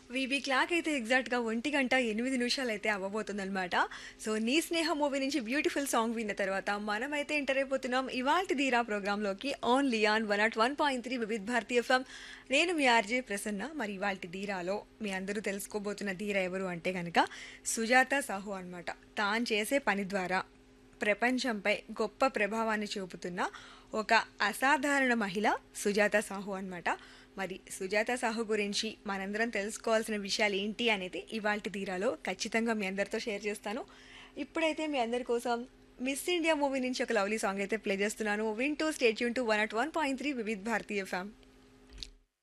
VB clock అయితే ఎగ్జాక్ట్గా ఒంటి గంట ఎనిమిది నిమిషాలు అయితే అవ్వబోతుందన్నమాట సో నీ స్నేహ మూవీ నుంచి బ్యూటిఫుల్ సాంగ్ విన్న తర్వాత మనమైతే ఎంటర్ అయిపోతున్నాం ఇవాల్టి ధీరా ప్రోగ్రాంలోకి only on one not one point three Vividh Bharatiya FM నేను మీ ఆర్జే ప్రసన్న మరి ఇవాల్టి ధీరాలో మీ అందరూ తెలుసుకోబోతున్న ధీర ఎవరు అంటే కనుక సుజాత సాహు అన్నమాట తాను చేసే పని ద్వారా ప్రపంచంపై గొప్ప ప్రభావాన్ని చూపుతున్న ఒక అసాధారణ మహిళ సుజాత సాహు అన్నమాట మరి సుజాత సాహు గురించి మనందరం తెలుసుకోవాల్సిన విషయాలు ఏంటి అనేది ఇవాళ తీరాలో ఖచ్చితంగా మీ అందరితో షేర్ చేస్తాను ఇప్పుడైతే మీ అందరి కోసం మిస్ ఇండియా మూవీ నుంచి ఒక లవ్లీ సాంగ్ అయితే ప్లే చేస్తున్నాను విన్ టు స్టేట్ యూన్ to one at one point three Vividh Bharatiya ఫ్యామ్